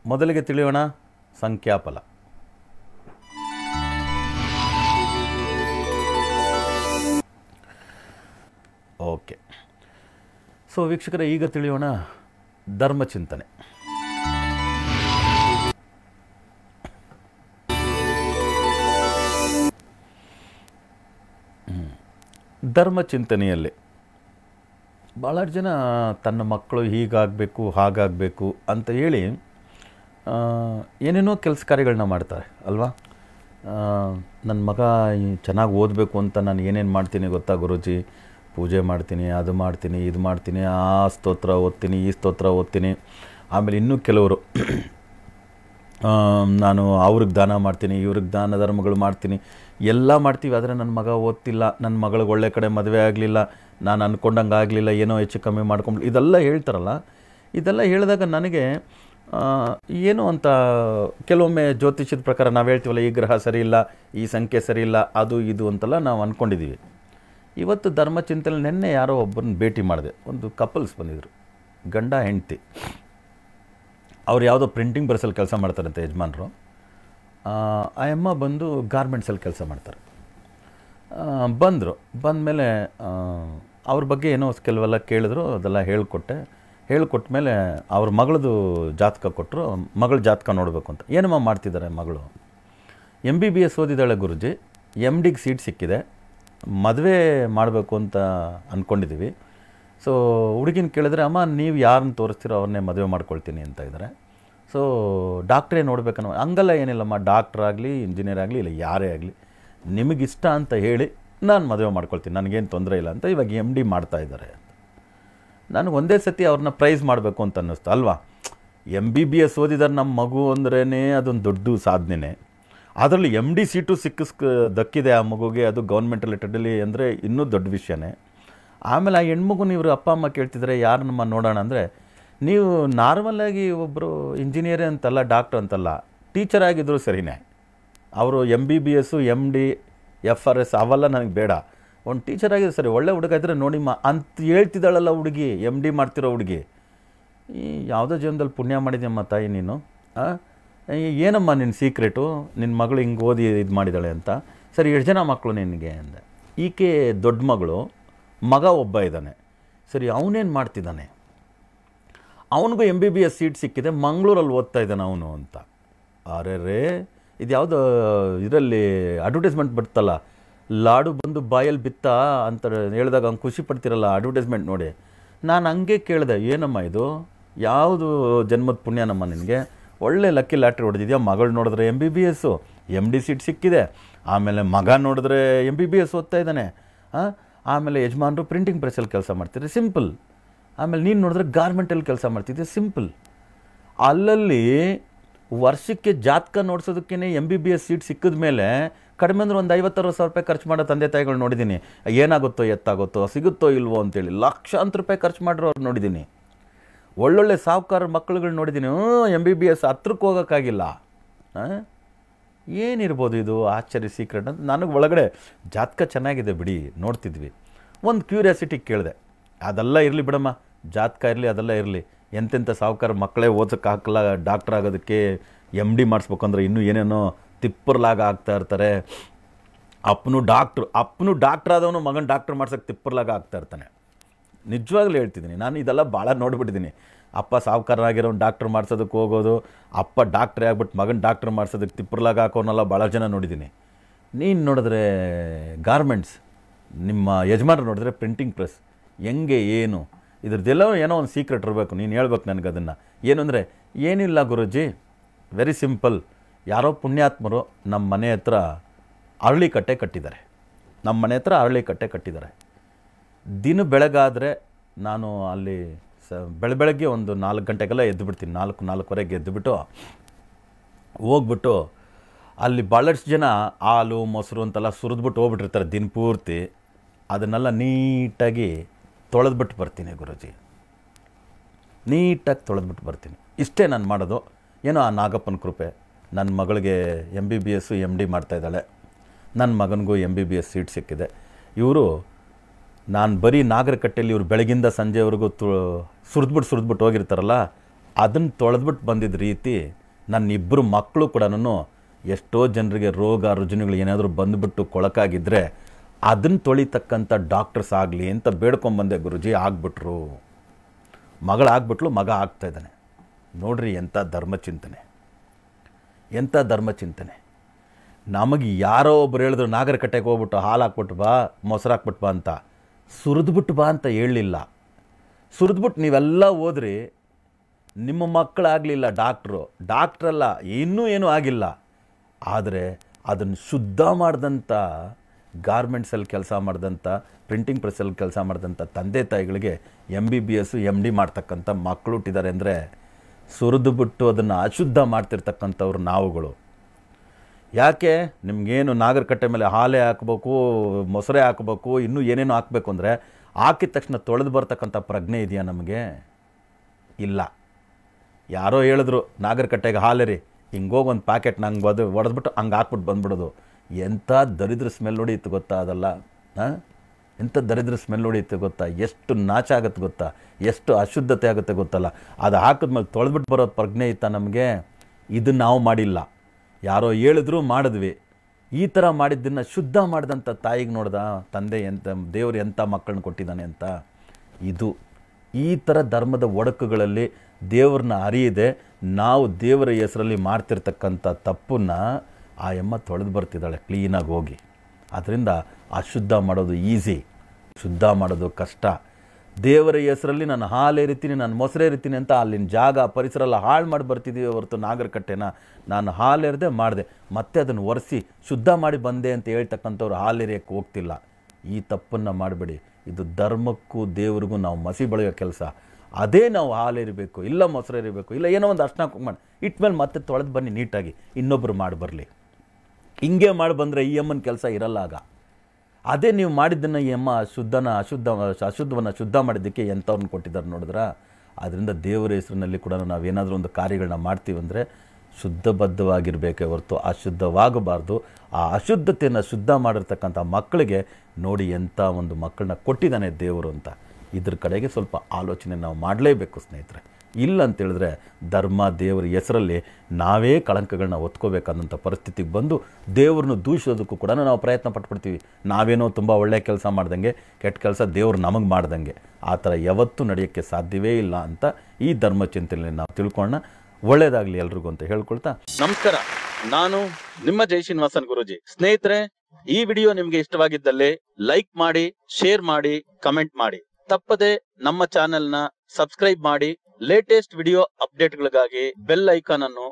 ಮೊದಲಿಗೆ ತಿಳಿಯೋಣ ಸಂಖ್ಯಾಫಲ okay so ವೀಕ್ಷಕರೇ ಈಗ ತಿಳಿಯೋಣ ಧರ್ಮಚಿಂತನೆ ಹ್ಮ್. ಧರ್ಮಚಿಂತನೆಯಲ್ಲಿ ಭಾಳಷ್ಟು ಜನ ತನ್ನ ಮಕ್ಕಳು ಹೀಗಾಗಬೇಕು ಹಾಗಾಗಬೇಕು ಅಂತ ಹೇಳಿ ಆ, ಏನೇನೋ ಕೆಲಸ ಕಾರ್ಯಗಳನ್ನ ಮಾಡ್ತಾರೆ ಅಲ್ವಾ ನನ್ನ ಮಗ ಚೆನ್ನಾಗಿ ಓದಬೇಕು ಅಂತ ನಾನು ಏನೇನು ಮಾಡ್ತೀನಿ ಗೊತ್ತಾ ಗುರೂಜಿ ಪೂಜೆ ಮಾಡ್ತೀನಿ ಅದು ಮಾಡ್ತೀನಿ ಇದು ಮಾಡ್ತೀನಿ ಆ ಸ್ತೋತ್ರ ಓದ್ತೀನಿ ಈ ಸ್ತೋತ್ರ ಓದ್ತೀನಿ ಆಮೇಲೆ ಇನ್ನೂ ಕೆಲವರು ಆ, ನಾನು ಅವ್ರಿಗೆ ದಾನ ಮಾಡ್ತೀನಿ ಇವ್ರಿಗೆ ದಾನ ಧರ್ಮಗಳು ಮಾಡ್ತೀನಿ ಎಲ್ಲ ಮಾಡ್ತೀವಿ ಆದರೆ ನನ್ನ ಮಗ ಓದ್ತಿಲ್ಲ ನನ್ನ ಮಗಳಿಗೆ ಒಳ್ಳೆ ಕಡೆ ಮದುವೆ ಆಗಲಿಲ್ಲ ನಾನು ಅಂದ್ಕೊಂಡಂಗೆ ಆಗಲಿಲ್ಲ ಏನೋ ಹೆಚ್ಚು ಕಮ್ಮಿ ಮಾಡ್ಕೊಂಡು ಇದೆಲ್ಲ ಹೇಳ್ತಾರಲ್ಲ ಇದೆಲ್ಲ ಹೇಳಿದಾಗ ನನಗೆ ಆ, ಏನು ಅಂತ ಕೆಲವೊಮ್ಮೆ ಜ್ಯೋತಿಷ್ಯದ ಪ್ರಕಾರ ನಾವು ಹೇಳ್ತೀವಲ್ಲ ಈ ಗ್ರಹ ಸರಿ ಇಲ್ಲ ಈ ಸಂಖ್ಯೆ ಸರಿ ಇಲ್ಲ ಅದು ಇದು ಅಂತೆಲ್ಲ ನಾವು ಅಂದ್ಕೊಂಡಿದ್ದೀವಿ ಇವತ್ತು ಧರ್ಮಚಿಂತನೆ ನಿನ್ನೆ ಯಾರೋ ಒಬ್ಬರನ್ನ ಭೇಟಿ ಮಾಡಿದೆ ಒಂದು ಕಪಲ್ಸ್ ಬಂದಿದ್ದರು ಗಂಡ ಹೆಂಡತಿ ಅವ್ರು ಯಾವುದೋ ಪ್ರಿಂಟಿಂಗ್ ಪ್ರೆಸ್ಸಲ್ಲಿ ಕೆಲಸ ಮಾಡ್ತಾರಂತೆ ಯಜಮಾನರು ಆ ಅಮ್ಮ ಬಂದು ಗಾರ್ಮೆಂಟ್ಸಲ್ಲಿ ಕೆಲಸ ಮಾಡ್ತಾರೆ ಬಂದರು ಬಂದಮೇಲೆ ಅವ್ರ ಬಗ್ಗೆ ಏನೋ ಕೆಲವೆಲ್ಲ ಕೇಳಿದ್ರು ಅದೆಲ್ಲ ಹೇಳಿಕೊಟ್ಟೆ ಹೇಳಿಕೊಟ್ಟ ಮೇಲೆ ಅವ್ರ ಮಗಳದು ಜಾತಕ ಕೊಟ್ಟರು ಮಗಳ ಜಾತಕ ನೋಡಬೇಕು ಅಂತ ಏನಮ್ಮ ಮಾಡ್ತಿದ್ದಾರೆ ಮಗಳು ಎಮ್ ಬಿ ಬಿ ಎಸ್ ಓದಿದ್ದಾಳೆ ಗುರುಜಿ ಎಮ್ ಡಿಗೆ ಸೀಟ್ ಸಿಕ್ಕಿದೆ ಮದುವೆ ಮಾಡಬೇಕು ಅಂತ ಅಂದ್ಕೊಂಡಿದ್ದೀವಿ ಸೊ ಹುಡುಗಿನ ಕೇಳಿದ್ರೆ ಅಮ್ಮ ನೀವು ಯಾರನ್ನ ತೋರಿಸ್ತೀರೋ ಅವ್ರನ್ನೇ ಮದುವೆ ಮಾಡ್ಕೊಳ್ತೀನಿ ಅಂತ ಇದ್ದಾರೆ ಸೊ ಡಾಕ್ಟ್ರೇ ನೋಡ್ಬೇಕನ್ನೋ ಹಂಗಲ್ಲ ಏನಿಲ್ಲಮ್ಮ ಡಾಕ್ಟ್ರ್ ಆಗಲಿ ಇಂಜಿನಿಯರ್ ಆಗಲಿ ಇಲ್ಲ ಯಾರೇ ಆಗಲಿ ನಿಮಗಿಷ್ಟ ಅಂತ ಹೇಳಿ ನಾನು ಮದುವೆ ಮಾಡ್ಕೊಳ್ತೀನಿ ನನಗೇನು ತೊಂದರೆ ಇಲ್ಲ ಅಂತ ಇವಾಗ ಎಮ್ ಡಿ ಮಾಡ್ತಾ ಇದ್ದಾರೆ ನನಗೆ ಒಂದೇ ಸತಿ ಅವ್ರನ್ನ ಪ್ರೈಸ್ ಮಾಡಬೇಕು ಅಂತ ಅನ್ನಿಸ್ತು ಅಲ್ವಾ ಎಮ್ ಬಿ ಬಿ ಎಸ್ ಓದಿದಾರೆ ನಮ್ಮ ಮಗು ಅಂದ್ರೇ ಅದೊಂದು ದೊಡ್ಡ ಸಾಧನೆ ಅದರಲ್ಲಿ ಎಮ್ ಡಿ ಸೀಟು ಸಿಕ್ಕಿಸ್ಕ ದಕ್ಕಿದೆ ಆ ಮಗುಗೆ ಅದು ಗೌರ್ಮೆಂಟ್ ರಿಲೇಟೆಡಲ್ಲಿ ಅಂದರೆ ಇನ್ನೂ ದೊಡ್ಡ ವಿಷಯನೇ ಆಮೇಲೆ ಆ ಹೆಣ್ಮಗುನ ಇವರು ಅಪ್ಪ ಅಮ್ಮ ಕೇಳ್ತಿದ್ದಾರೆ ಯಾರನ್ನಮ್ಮ ನೋಡೋಣ ಅಂದರೆ ನೀವು ನಾರ್ಮಲಾಗಿ ಒಬ್ಬರು ಇಂಜಿನಿಯರೇ ಅಂತಲ್ಲ ಡಾಕ್ಟ್ರ್ ಅಂತಲ್ಲ ಟೀಚರ್ ಆಗಿದ್ರು ಸರಿನೇ ಅವರು M B B S M D F R S ಅವೆಲ್ಲ ನನಗೆ ಬೇಡ ಒಂದು ಟೀಚರ್ ಆಗಿದೆ ಸರಿ ಒಳ್ಳೆ ಹುಡುಗ ಇದ್ದರೆ ನೋಡಿಮ್ಮ ಅಂತ ಹೇಳ್ತಿದ್ದಾಳಲ್ಲ ಹುಡುಗಿ ಎಮ್ ಡಿ ಮಾಡ್ತಿರೋ ಹುಡುಗಿ ಈ ಯಾವುದೋ ಜೀವನದಲ್ಲಿ ಪುಣ್ಯ ಮಾಡಿದ್ಯಮ್ಮ ತಾಯಿ ನೀನು ಆ? ಈ ಏನಮ್ಮ ನಿನ್ನ ಸೀಕ್ರೆಟು ನಿನ್ನ ಮಗಳು ಹಿಂಗೆ ಓದಿ ಇದು ಮಾಡಿದ್ದಾಳೆ ಅಂತ ಸರಿ ಎಷ್ಟು ಜನ ಮಕ್ಕಳು ನಿನಗೆ ಅಂದೆ ಈಕೆ ದೊಡ್ಡ ಮಗಳು ಮಗ ಒಬ್ಬ ಇದ್ದಾನೆ ಸರಿ ಅವನೇನು ಮಾಡ್ತಿದ್ದಾನೆ ಅವನಿಗೂ M B B S seat ಸಿಕ್ಕಿದೆ ಮಂಗಳೂರಲ್ಲಿ ಓದ್ತಾ ಇದ್ದಾನೆ ಅವನು ಅಂತ ಅರೆ ರೇ ಇದು ಯಾವುದೋ ಇದರಲ್ಲಿ ಅಡ್ವರ್ಟೈಸ್ಮೆಂಟ್ ಬರ್ತಲ್ಲ ಲಾಡು ಬಂದು ಬಾಯಲ್ಲಿ ಬಿತ್ತ ಅಂತ ಹೇಳಿದಾಗ ಅವ್ನು ಖುಷಿ ಪಡ್ತಿರಲ್ಲ ಅಡ್ವರ್ಟೈಸ್ಮೆಂಟ್ ನೋಡಿ ನಾನು ಹಂಗೆ ಕೇಳಿದೆ ಏನಮ್ಮ ಇದು ಯಾವುದು ಜನ್ಮದ ಪುಣ್ಯನಮ್ಮ ನಿನಗೆ ಒಳ್ಳೆ ಲಕ್ಕಿ ಲಾಟ್ರಿ ಹೊಡೆದಿದ್ಯಾ ಮಗಳು ನೋಡಿದ್ರೆ M B B S M D seat ಸಿಕ್ಕಿದೆ ಆಮೇಲೆ ಮಗ ನೋಡಿದ್ರೆ ಎಮ್ ಬಿ ಬಿ ಎಸ್ ಓದ್ತಾ ಇದ್ದಾನೆ ಆ? ಆಮೇಲೆ ಯಜಮಾನರು ಪ್ರಿಂಟಿಂಗ್ ಪ್ರೆಸ್ಸಲ್ಲಿ ಕೆಲಸ ಮಾಡ್ತಿದ್ದಾರೆ ಸಿಂಪಲ್ ಆಮೇಲೆ ನೀನು ನೋಡಿದ್ರೆ ಗಾರ್ಮೆಂಟಲ್ಲಿ ಕೆಲಸ ಮಾಡ್ತಿದ್ದೆ ಸಿಂಪಲ್ ಅಲ್ಲಲ್ಲಿ ವರ್ಷಕ್ಕೆ ಜಾತಕ ನೋಡ್ಸೋದಕ್ಕೇ M B B S seat ಸಿಕ್ಕಿದ ಮೇಲೆ ಕಡಿಮೆ ಅಂದ್ರೆ ಒಂದು ಐವತ್ತರವತ್ತು ಸಾವಿರ ರೂಪಾಯಿ ಖರ್ಚು ಮಾಡೋ ತಂದೆ ತಾಯಿಗಳು ನೋಡಿದ್ದೀನಿ ಏನಾಗುತ್ತೋ ಎತ್ತಾಗುತ್ತೋ ಸಿಗುತ್ತೋ ಇಲ್ವೋ ಅಂತೇಳಿ ಲಕ್ಷಾಂತರ ರೂಪಾಯಿ ಖರ್ಚು ಮಾಡಿರೋರು ನೋಡಿದ್ದೀನಿ ಒಳ್ಳೊಳ್ಳೆ ಸಾಹುಕಾರ ಮಕ್ಕಳುಗಳು ನೋಡಿದ್ದೀನಿ ಹ್ಞೂ ಎಮ್ ಬಿ ಬಿ ಎಸ್ ಹತ್ರಕ್ಕೆ ಹೋಗೋಕ್ಕಾಗಿಲ್ಲ ಹಾಂ ಏನಿರ್ಬೋದು ಇದು ಆಶ್ಚರ್ಯ ಸೀಕ್ರೆಟ್ ಅಂತ ನನಗೆ ಒಳಗಡೆ ಜಾತಕ ಚೆನ್ನಾಗಿದೆ ಬಿಡಿ ನೋಡ್ತಿದ್ವಿ ಒಂದು ಕ್ಯೂರಿಯಾಸಿಟಿ ಕೇಳಿದೆ ಅದೆಲ್ಲ ಇರಲಿ ಬಿಡಮ್ಮ ಜಾತಕ ಇರಲಿ ಅದೆಲ್ಲ ಇರಲಿ ಎಂತೆಂಥ ಸಾಹುಕಾರ ಮಕ್ಕಳೇ ಓದಕ್ಕೆ ಹಾಕಲ್ಲ ಡಾಕ್ಟ್ರ್ ಆಗೋದಕ್ಕೆ ಎಮ್ ಡಿ ಮಾಡಿಸ್ಬೇಕು ಅಂದ್ರೆ ಇನ್ನೂ ಏನೇನೋ ತಿಪ್ಪರ್ಲಾಗ ಆಗ್ತಾ ಇರ್ತಾರೆ ಅಪ್ಪನು ಡಾಕ್ಟ್ರು ಅಪ್ಪನು ಡಾಕ್ಟ್ರ್ ಆದವನು ಮಗನ ಡಾಕ್ಟ್ರ್ ಮಾಡ್ಸೋಕ್ಕೆ ತಿಪ್ಪರ್ಲಾಗ ಆಗ್ತಾ ಇರ್ತಾನೆ ನಿಜವಾಗ್ಲೂ ಹೇಳ್ತಿದ್ದೀನಿ ನಾನು ಇದೆಲ್ಲ ಭಾಳ ನೋಡ್ಬಿಟ್ಟಿದ್ದೀನಿ ಅಪ್ಪ ಸಾವುಕಾರನಾಗಿರೋನು ಡಾಕ್ಟ್ರ್ ಮಾಡ್ಸೋದಕ್ಕೆ ಹೋಗೋದು ಅಪ್ಪ ಡಾಕ್ಟ್ರೇ ಆಗ್ಬಿಟ್ಟು ಮಗನ ಡಾಕ್ಟ್ರ್ ಮಾಡ್ಸೋದಕ್ಕೆ ತಿಪ್ಪರ್ಲಾಗ ಹಾಕೋನೆಲ್ಲ ಭಾಳ ಜನ ನೋಡಿದ್ದೀನಿ ನೀನು ನೋಡಿದ್ರೆ ಗಾರ್ಮೆಂಟ್ಸ್ ನಿಮ್ಮ ಯಜಮಾನರು ನೋಡಿದ್ರೆ ಪ್ರಿಂಟಿಂಗ್ ಪ್ರೆಸ್ ಹೆಂಗೆ ಏನು ಇದ್ರದ್ದೆಲ್ಲ ಏನೋ ಒಂದು ಸೀಕ್ರೆಟ್ ಇರಬೇಕು ನೀನು ಹೇಳ್ಬೇಕು ನನಗೆ ಅದನ್ನು ಏನು ಅಂದರೆ ಏನಿಲ್ಲ ಗುರುಜಿ ವೆರಿ ಸಿಂಪಲ್ ಯಾರೋ ಪುಣ್ಯಾತ್ಮರು ನಮ್ಮ ಮನೆ ಹತ್ರ ಅರಳಿ ಕಟ್ಟೆ ಕಟ್ಟಿದ್ದಾರೆ ನಮ್ಮ ಮನೆ ಹತ್ರ ಅರಳಿ ಕಟ್ಟೆ ಕಟ್ಟಿದ್ದಾರೆ ದಿನ ಬೆಳಗಾದರೆ ನಾನು ಅಲ್ಲಿ ಸ ಬೆಳ ಬೆಳಗ್ಗೆ ಒಂದು ನಾಲ್ಕು ಗಂಟೆಗೆಲ್ಲ ಎದ್ದು ಬಿಡ್ತೀನಿ ನಾಲ್ಕು ನಾಲ್ಕುವರೆಗೆ ಎದ್ದುಬಿಟ್ಟು ಹೋಗ್ಬಿಟ್ಟು ಅಲ್ಲಿ ಭಾಳಷ್ಟು ಜನ ಹಾಲು ಮೊಸರು ಅಂತೆಲ್ಲ ಸುರಿದ್ಬಿಟ್ಟು ಹೋಗ್ಬಿಟ್ಟಿರ್ತಾರೆ ದಿನ ಪೂರ್ತಿ ಅದನ್ನೆಲ್ಲ ನೀಟಾಗಿ ತೊಳೆದ್ಬಿಟ್ಟು ಬರ್ತೀನಿ ಗುರುಜಿ ನೀಟಾಗಿ ತೊಳೆದ್ಬಿಟ್ಟು ಬರ್ತೀನಿ ಇಷ್ಟೇ ನಾನು ಮಾಡೋದು ಏನೋ ಆ ನಾಗಪ್ಪನ ಕೃಪೆ ನನ್ನ ಮಗಳಿಗೆ M B B S M D ಮಾಡ್ತಾಯಿದ್ದಾಳೆ ನನ್ನ ಮಗನಿಗೂ M B B S seat ಸಿಕ್ಕಿದೆ ಇವರು ನಾನು ಬರೀ ನಾಗರಕಟ್ಟೆಯಲ್ಲಿ ಇವ್ರು ಬೆಳಗಿಂದ ಸಂಜೆವರೆಗೂ ತು ಸುರಿದ್ಬಿಟ್ಟು ಸುರಿದ್ಬಿಟ್ಟು ಹೋಗಿರ್ತಾರಲ್ಲ ಅದನ್ನು ತೊಳೆದ್ಬಿಟ್ಟು ಬಂದಿದ್ದ ರೀತಿ ನನ್ನ ಇಬ್ಬರು ಮಕ್ಕಳು ಕೂಡ ಎಷ್ಟೋ ಜನರಿಗೆ ರೋಗ ರುಜಿನಗಳು ಏನಾದರೂ ಬಂದುಬಿಟ್ಟು ಕೊಳಕಾಗಿದ್ದರೆ ಅದನ್ನು ತೊಳಿತಕ್ಕಂಥ ಡಾಕ್ಟರ್ಸ್ ಆಗಲಿ ಅಂತ ಬೇಡ್ಕೊಂಬಂದೆ ಗುರುಜಿ ಆಗ್ಬಿಟ್ರು ಮಗಳಾಗ್ಬಿಟ್ಲು ಮಗ ಆಗ್ತಾ ಇದ್ದಾನೆ ನೋಡ್ರಿ ಎಂಥ ಧರ್ಮಚಿಂತನೆ ಎಂಥ ಧರ್ಮಚಿಂತನೆ ನಮಗೆ ಯಾರೋ ಒಬ್ರು ಹೇಳಿದ್ರು ನಾಗರಕಟ್ಟೆಗೆ ಹೋಗ್ಬಿಟ್ಟು ಹಾಲು ಹಾಕ್ಬಿಟ್ಟು ಬಾ ಮೊಸರು ಹಾಕ್ಬಿಟ್ಟು ಬಾ ಅಂತ ಸುರಿದ್ಬಿಟ್ಟು ಬಾ ಅಂತ ಹೇಳಲಿಲ್ಲ ಸುರಿದ್ಬಿಟ್ಟು ನೀವೆಲ್ಲ ಹೋದ್ರಿ ನಿಮ್ಮ ಮಕ್ಕಳಾಗಲಿಲ್ಲ ಡಾಕ್ಟ್ರು ಡಾಕ್ಟ್ರಲ್ಲ ಇನ್ನೂ ಏನೂ ಆಗಿಲ್ಲ ಆದರೆ ಅದನ್ನು ಶುದ್ಧ ಮಾಡಿದಂಥ ಗಾರ್ಮೆಂಟ್ಸಲ್ಲಿ ಕೆಲಸ ಮಾಡಿದಂಥ ಪ್ರಿಂಟಿಂಗ್ ಪ್ರೆಸ್ಸಲ್ಲಿ ಕೆಲಸ ಮಾಡಿದಂಥ ತಂದೆ ತಾಯಿಗಳಿಗೆ M B B S M D ಮಾಡ್ತಕ್ಕಂಥ ಮಕ್ಕಳು ಹುಟ್ಟಿದ್ದಾರೆ ಅಂದರೆ ಸುರಿದು ಬಿಟ್ಟು ಅದನ್ನು ಅಶುದ್ಧ ಮಾಡ್ತಿರ್ತಕ್ಕಂಥವ್ರು ನಾವುಗಳು ಯಾಕೆ ನಿಮಗೇನು ನಾಗರಕಟ್ಟೆ ಮೇಲೆ ಹಾಲೇ ಹಾಕಬೇಕು ಮೊಸರೆ ಹಾಕಬೇಕು ಇನ್ನೂ ಏನೇನು ಹಾಕಬೇಕು ಅಂದರೆ ಹಾಕಿದ ತಕ್ಷಣ ತೊಳೆದು ಬರ್ತಕ್ಕಂಥ ಪ್ರಜ್ಞೆ ಇದೆಯಾ ನಮಗೆ ಇಲ್ಲ ಯಾರೋ ಹೇಳಿದ್ರು ನಾಗರಕಟ್ಟೆಗೆ ಹಾಲೇರಿ ಹಿಂಗೋಗಿ ಒಂದು ಪ್ಯಾಕೆಟ್ ನಂಗೆ ಬದು ಹೊಡೆದ್ಬಿಟ್ಟು ಹಂಗೆ ಹಾಕ್ಬಿಟ್ಟು ಬಂದ್ಬಿಡೋದು ಎಂಥ ದರಿದ್ರ ಸ್ಮೆಲ್ ಹೊಡಿಯುತ್ತೆ ಗೊತ್ತಾ ಅದಲ್ಲ ಹಾಂ ಎಂಥ ದರಿದ್ರ ಸ್ಮೆಲ್ ಹೊಡಿಯುತ್ತೆ ಗೊತ್ತಾ ಎಷ್ಟು ನಾಚ ಆಗುತ್ತೆ ಗೊತ್ತಾ ಎಷ್ಟು ಅಶುದ್ಧತೆ ಆಗುತ್ತೆ ಗೊತ್ತಲ್ಲ ಅದು ಹಾಕಿದ್ಮೇಲೆ ತೊಳೆದ್ಬಿಟ್ಟು ಬರೋ ಪ್ರಜ್ಞೆ ಇತ್ತಾ ನಮಗೆ ಇದು ನಾವು ಮಾಡಿಲ್ಲ ಯಾರೋ ಹೇಳಿದ್ರು ಮಾಡಿದ್ವಿ ಈ ಥರ ಮಾಡಿದ್ದನ್ನು ಶುದ್ಧ ಮಾಡಿದಂಥ ತಾಯಿಗೆ ನೋಡ್ದ ತಂದೆ ಎಂತ ದೇವರು ಎಂಥ ಮಕ್ಕಳನ್ನ ಕೊಟ್ಟಿದ್ದಾನೆ ಅಂತ ಇದು ಈ ಥರ ಧರ್ಮದ ಒಡಕುಗಳಲ್ಲಿ ದೇವ್ರನ್ನ ಅರಿಯದೆ ನಾವು ದೇವರ ಹೆಸರಲ್ಲಿ ಮಾಡ್ತಿರ್ತಕ್ಕಂಥ ತಪ್ಪನ್ನು ಆ ಎಮ್ಮ ತೊಳೆದು ಬರ್ತಿದ್ದಾಳೆ ಕ್ಲೀನಾಗಿ ಹೋಗಿ ಅದರಿಂದ ಅಶುದ್ಧ ಮಾಡೋದು ಈಸಿ ಶುದ್ಧ ಮಾಡೋದು ಕಷ್ಟ ದೇವರ ಹೆಸರಲ್ಲಿ ನಾನು ಹಾಲು ಎರಿತೀನಿ ನಾನು ಮೊಸರು ಎರಿತೀನಿ ಅಂತ ಅಲ್ಲಿನ ಜಾಗ ಪರಿಸರ ಎಲ್ಲ ಹಾಳು ಮಾಡಿ ಬರ್ತಿದ್ದೀವಿ ಹೊರತು ನಾಗರಕಟ್ಟೆನ ನಾನು ಹಾಲು ಎರೆದೆ ಮಾಡಿದೆ ಮತ್ತೆ ಅದನ್ನು ಒರೆಸಿ ಶುದ್ಧ ಮಾಡಿ ಬಂದೆ ಅಂತ ಹೇಳ್ತಕ್ಕಂಥವ್ರು ಹಾಲು ಎರೆಯೋಕ್ಕೆ ಹೋಗ್ತಿಲ್ಲ ಈ ತಪ್ಪನ್ನು ಮಾಡಬೇಡಿ ಇದು ಧರ್ಮಕ್ಕೂ ದೇವ್ರಿಗೂ ನಾವು ಮಸಿ ಬೆಳೆಯೋ ಕೆಲಸ ಅದೇ ನಾವು ಹಾಲು ಎರಿಬೇಕು ಇಲ್ಲ ಮೊಸರು ಎರಿಬೇಕು ಇಲ್ಲ ಏನೋ ಒಂದು ಅರ್ಶನ ಮಾಡಿ ಇಟ್ಮೇಲೆ ಮತ್ತೆ ತೊಳೆದು ಬನ್ನಿ ನೀಟಾಗಿ ಇನ್ನೊಬ್ಬರು ಮಾಡಿ ಬರಲಿ ಹಿಂಗೆ ಮಾಡಿ ಬಂದರೆ ಈ ಅಮ್ಮನ ಕೆಲಸ ಇರಲ್ಲ ಆಗ ಅದೇ ನೀವು ಮಾಡಿದ್ದನ್ನು ಈ ಅಮ್ಮ ಶುದ್ಧನ ಅಶುದ್ಧ ಅಶುದ್ಧವನ್ನು ಶುದ್ಧ ಮಾಡಿದ್ದಕ್ಕೆ ಎಂಥವ್ರನ್ನ ಕೊಟ್ಟಿದ್ದಾರೆ ನೋಡಿದ್ರ ಆದ್ದರಿಂದ ದೇವರ ಹೆಸರಿನಲ್ಲಿ ಕೂಡ ನಾವೇನಾದರೂ ಒಂದು ಕಾರ್ಯಗಳನ್ನ ಮಾಡ್ತೀವಿ ಅಂದರೆ ಶುದ್ಧಬದ್ಧವಾಗಿರಬೇಕೇ ಹೊರತು ಅಶುದ್ಧವಾಗಬಾರ್ದು ಆ ಅಶುದ್ಧತೆಯನ್ನು ಶುದ್ಧ ಮಾಡಿರ್ತಕ್ಕಂಥ ಮಕ್ಕಳಿಗೆ ನೋಡಿ ಎಂಥ ಒಂದು ಮಕ್ಕಳನ್ನ ಕೊಟ್ಟಿದ್ದಾನೆ ದೇವರು ಅಂತ ಇದ್ರ ಕಡೆಗೆ ಸ್ವಲ್ಪ ಆಲೋಚನೆ ನಾವು ಮಾಡಲೇಬೇಕು ಸ್ನೇಹಿತರೆ ಇಲ್ಲ ಅಂತೇಳಿದ್ರೆ ಧರ್ಮ ದೇವರ ಹೆಸರಲ್ಲಿ ನಾವೇ ಕಳಂಕಗಳನ್ನ ಒತ್ಕೋಬೇಕಾದಂಥ ಪರಿಸ್ಥಿತಿಗೆ ಬಂದು ದೇವ್ರನ್ನ ದೂಷಿಸೋದಕ್ಕೂ ಕೂಡ ನಾವು ಪ್ರಯತ್ನ ಪಟ್ಬಿಡ್ತೀವಿ ನಾವೇನೋ ತುಂಬ ಒಳ್ಳೆಯ ಕೆಲಸ ಮಾಡ್ದಂಗೆ ಕೆಟ್ಟ ಕೆಲಸ ದೇವ್ರು ನಮಗೆ ಮಾಡ್ದಂಗೆ ಆ ಥರ ಯಾವತ್ತೂ ನಡೆಯೋಕ್ಕೆ ಸಾಧ್ಯವೇ ಇಲ್ಲ ಅಂತ ಈ ಧರ್ಮ ಚಿಂತನೆಯಲ್ಲಿ ನಾವು ತಿಳ್ಕೊಳ್ಳೋಣ ಒಳ್ಳೇದಾಗಲಿ ಎಲ್ರಿಗೂ ಅಂತ ಹೇಳ್ಕೊಳ್ತಾ ನಮಸ್ಕಾರ ನಾನು ನಿಮ್ಮ ಜೈ ಶ್ರೀನಿವಾಸನ್ ಗುರುಜಿ ಸ್ನೇಹಿತರೆ ಈ ವಿಡಿಯೋ ನಿಮ್ಗೆ ಇಷ್ಟವಾಗಿದ್ದಲ್ಲಿ ಲೈಕ್ ಮಾಡಿ ಶೇರ್ ಮಾಡಿ ಕಮೆಂಟ್ ಮಾಡಿ ತಪ್ಪದೆ ನಮ್ಮ ಚಾನೆಲ್ ನ ಸಬ್ಸ್ಕ್ರೈಬ್ ಮಾಡಿ ಲೇಟೆಸ್ಟ್ ವಿಡಿಯೋ ಅಪ್ಡೇಟ್ಗಳಿಗಾಗಿ ಬೆಲ್ ಐಕಾನ್ ಅನ್ನು